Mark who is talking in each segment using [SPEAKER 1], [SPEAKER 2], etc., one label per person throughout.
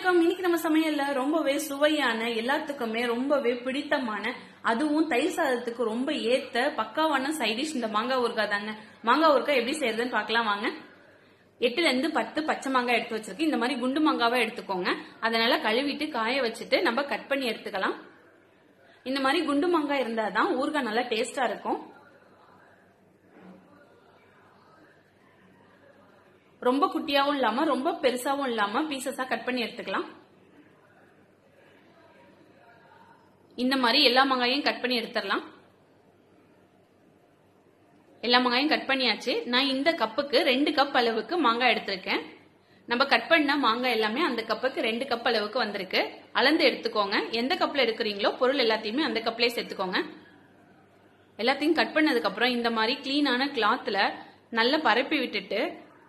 [SPEAKER 1] வணக்கம் இன்னைக்கு நம்ம சமையல்ல ரொம்பவே சுவையான எல்லாத்துக்குமே ரொம்பவே பிடித்தமான அதுவும் தயிர் சாதத்துக்கு ரொம்ப ஏத்த பக்காவான சைடிஷ் இந்த மாங்காய் ஊறுகாய் தாங்க மாங்காய் ஊறுகாய் எப்படி செய்யறதுன்னு பார்க்கலாம் வாங்க எட்டுல இருந்து பத்து பச்சை மாங்காய் எடுத்து வச்சிருக்கு இந்த மாதிரி குண்டு மாங்காவை எடுத்துக்கோங்க அதனால கழுவிட்டு காய வச்சுட்டு நம்ம கட் பண்ணி எடுத்துக்கலாம் இந்த மாதிரி குண்டு மாங்காய் இருந்தாதான் ஊறுகாய் நல்லா டேஸ்டா இருக்கும் ரொம்ப குட்டியாவும் இல்லாம ரொம்ப பெருசாவும் இல்லாம பீசஸா கட் பண்ணி எடுத்துக்கலாம் இந்த மாதிரி எல்லா மாங்காயும் கட் பண்ணி எடுத்துடலாம் எல்லா மாங்காயும் கட் பண்ணியாச்சு நான் இந்த கப்புக்கு ரெண்டு கப் அளவுக்கு மாங்காய் எடுத்திருக்கேன் நம்ம கட் பண்ண மாங்காய் எல்லாமே அந்த கப்புக்கு ரெண்டு கப் அளவுக்கு வந்திருக்கு அளந்து எடுத்துக்கோங்க எந்த கப்ல எடுக்கிறீங்களோ பொருள் எல்லாத்தையுமே அந்த கப்லயே சேர்த்துக்கோங்க எல்லாத்தையும் கட் பண்ணதுக்கு அப்புறம் இந்த மாதிரி கிளீனான கிளாத்ல நல்லா பரப்பி விட்டுட்டு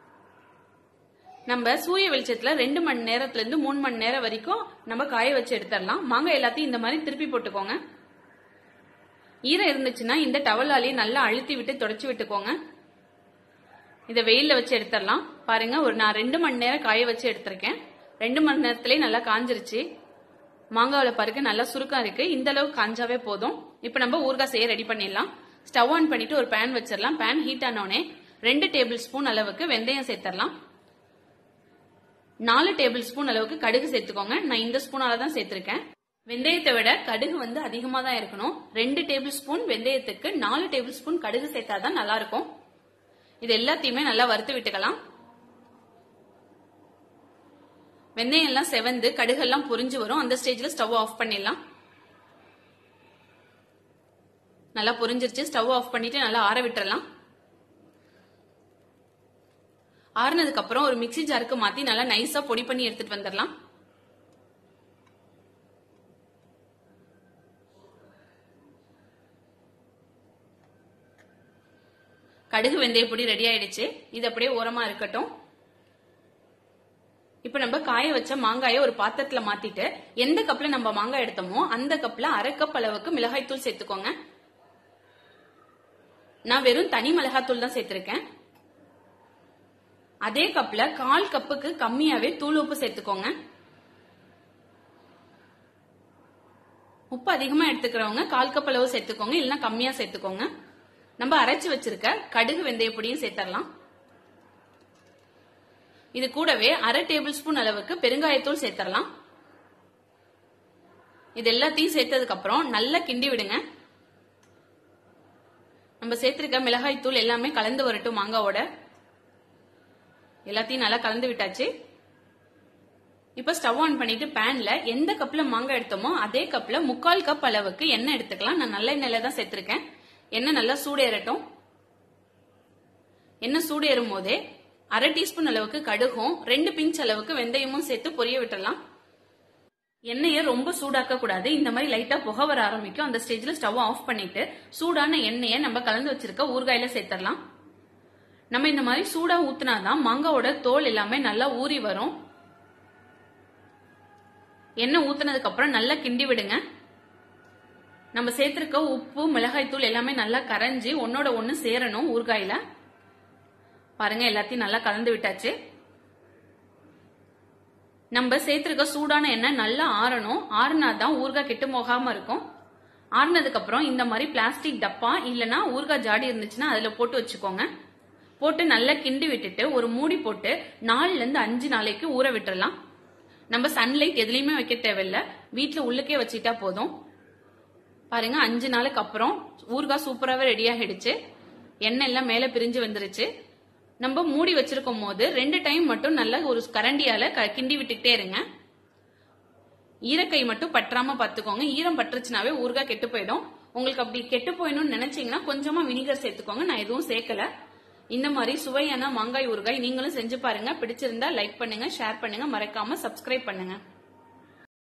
[SPEAKER 1] நம்ம சூரிய வெளிச்சத்துல ரெண்டு மணி நேரத்துல இருந்து மூணு மணி நேரம் வரைக்கும் நம்ம காய வச்சு எடுத்துடலாம் மாங்காய் எல்லாத்தையும் இந்த மாதிரி திருப்பி போட்டுக்கோங்க ஈரம் இருந்துச்சுன்னா இந்த டவலாலேயே நல்லா அழுத்தி விட்டு தொடச்சி விட்டுக்கோங்க இதை வெயில்ல வச்சு எடுத்துடலாம் பாருங்க ஒரு நான் ரெண்டு மணி நேரம் காய வச்சு எடுத்திருக்கேன் ரெண்டு மணி நேரத்திலேயே நல்லா காஞ்சிருச்சு மாங்காவில் பாருங்க நல்லா சுருக்கம் இருக்கு இந்த அளவுக்கு காஞ்சாவே போதும் இப்போ நம்ம ஊறுகாய் செய்ய ரெடி பண்ணிடலாம் ஸ்டவ் ஆன் பண்ணிட்டு ஒரு பேன் வச்சிடலாம் பேன் ஹீட் ஆனோடனே ரெண்டு டேபிள் ஸ்பூன் அளவுக்கு வெந்தயம் சேர்த்துடலாம் நாலு டேபிள் ஸ்பூன் அளவுக்கு கடுகு சேர்த்துக்கோங்க நான் இந்த ஸ்பூனால தான் சேர்த்திருக்கேன் வெந்தயத்தை விட கடுகு வந்து அதிகமா தான் இருக்கணும் ரெண்டு டேபிள் ஸ்பூன் வெந்தயத்துக்கு நாலு டேபிள் ஸ்பூன் கடுகு சேர்த்தாதான் நல்லா இருக்கும் இது எல்லாத்தையுமே நல்லா வறுத்து விட்டுக்கலாம் வெந்தயம் எல்லாம் செவந்து கடுகெல்லாம் பொரிஞ்சு வரும் அந்த ஸ்டேஜ்ல ஸ்டவ் ஆஃப் பண்ணிடலாம் நல்லா பொரிஞ்சிருச்சு ஸ்டவ் ஆஃப் பண்ணிட்டு நல்லா ஆற விட்டுறலாம் ஆறுனதுக்கு அப்புறம் ஒரு மிக்சி ஜாருக்கு மாத்தி நல்லா நைஸா பொடி பண்ணி எடுத்துட்டு வந்துடலாம் கடுகு வெந்தய பொடி ரெடி ஆயிடுச்சு இது அப்படியே ஓரமா இருக்கட்டும் இப்ப நம்ம காய வச்ச மாங்காயை ஒரு பாத்திரத்துல மாத்திட்டு எந்த கப்ல நம்ம மாங்காய் எடுத்தோமோ அந்த கப்ல அரை கப் அளவுக்கு மிளகாய் தூள் சேர்த்துக்கோங்க நான் வெறும் தனி மிளகாய் தான் சேர்த்திருக்கேன் அதே கப்ல கால் கப்புக்கு கம்மியாவே தூள் உப்பு சேர்த்துக்கோங்க உப்பு அதிகமா எடுத்துக்கிறவங்க கால் கப் அளவு சேர்த்துக்கோங்க இல்லைன்னா கம்மியா சேர்த்துக்கோங்க நம்ம அரைச்சு வச்சிருக்க கடுகு வெந்தய பொடியும் சேர்த்தரலாம் இது கூடவே அரை டேபிள் ஸ்பூன் அளவுக்கு பெருங்காயத்தூள் சேர்த்தரலாம் இது எல்லாத்தையும் சேர்த்ததுக்கு அப்புறம் நல்லா கிண்டி விடுங்க நம்ம சேர்த்திருக்க மிளகாய் தூள் எல்லாமே கலந்து வரட்டும் மாங்காவோட எல்லாத்தையும் நல்லா கலந்து விட்டாச்சு இப்ப ஸ்டவ் ஆன் பண்ணிட்டு பேன்ல எந்த கப்ல மாங்காய் எடுத்தோமோ அதே கப்ல முக்கால் கப் அளவுக்கு எண்ணெய் எடுத்துக்கலாம் நான் நல்ல எண்ணெயில தான் சேர்த்திருக்கேன் எண்ணெய் நல்லா சூடேறட்டும் எண்ணெய் சூடேறும் போதே அரை டீஸ்பூன் அளவுக்கு கடுகும் ரெண்டு பிஞ்ச் அளவுக்கு வெந்தயமும் சேர்த்து பொரிய விட்டுறலாம் எண்ணெயை ரொம்ப சூடாக்க கூடாது இந்த மாதிரி லைட்டா புகை வர ஆரம்பிக்கும் அந்த ஸ்டேஜ்ல ஸ்டவ் ஆஃப் பண்ணிட்டு சூடான எண்ணெயை நம்ம கலந்து வச்சிருக்க ஊறுகாயில சேர்த்திடலாம் நம்ம இந்த மாதிரி சூடா ஊத்துனாதான் மாங்காவோட தோல் எல்லாமே நல்லா ஊறி வரும் எண்ணெய் ஊத்துனதுக்கு அப்புறம் நல்லா கிண்டி விடுங்க நம்ம சேர்த்திருக்க உப்பு மிளகாய் தூள் எல்லாமே நல்லா கரைஞ்சி ஒன்னோட ஒன்னு சேரணும் ஊறுகாயில பாருங்க எல்லாத்தையும் நல்லா கலந்து விட்டாச்சு நம்ம சேர்த்திருக்க சூடான எண்ணெய் நல்லா ஆறணும் ஆறுனாதான் ஊறுகாய் கெட்டு போகாம இருக்கும் ஆறுனதுக்கு அப்புறம் இந்த மாதிரி பிளாஸ்டிக் டப்பா இல்லனா ஊறுகாய் ஜாடி இருந்துச்சுன்னா அதுல போட்டு வச்சுக்கோங்க போட்டு நல்லா கிண்டி விட்டுட்டு ஒரு மூடி போட்டு நாலுல இருந்து அஞ்சு நாளைக்கு ஊற விட்டுறலாம் நம்ம சன்லைட் எதுலயுமே வைக்க தேவையில்ல வீட்டுல உள்ளுக்கே வச்சுட்டா போதும் பாருங்க அஞ்சு நாளுக்கு அப்புறம் ஊறுகாய் சூப்பராகவே ரெடி ஆகிடுச்சு எண்ணெய் எல்லாம் மேல பிரிஞ்சு வந்துருச்சு நம்ம மூடி வச்சிருக்கும் போது ரெண்டு டைம் மட்டும் நல்லா ஒரு கரண்டியால கிண்டி விட்டுக்கிட்டே இருங்க ஈரக்கை மட்டும் பற்றாம பாத்துக்கோங்க ஈரம் பட்டுருச்சுனாவே ஊறுகாய் கெட்டு போயிடும் உங்களுக்கு அப்படி கெட்டு போயிடணும்னு நினைச்சீங்கன்னா கொஞ்சமா வினிகர் சேர்த்துக்கோங்க நான் எதுவும் சேர்க்கல இந்த மாதிரி சுவையான மாங்காய் ஊறுகாய் நீங்களும் செஞ்சு பாருங்க பிடிச்சிருந்தா லைக் பண்ணுங்க ஷேர் பண்ணுங்க மறக்காம சப்ஸ்கிரைப் பண்ணுங்க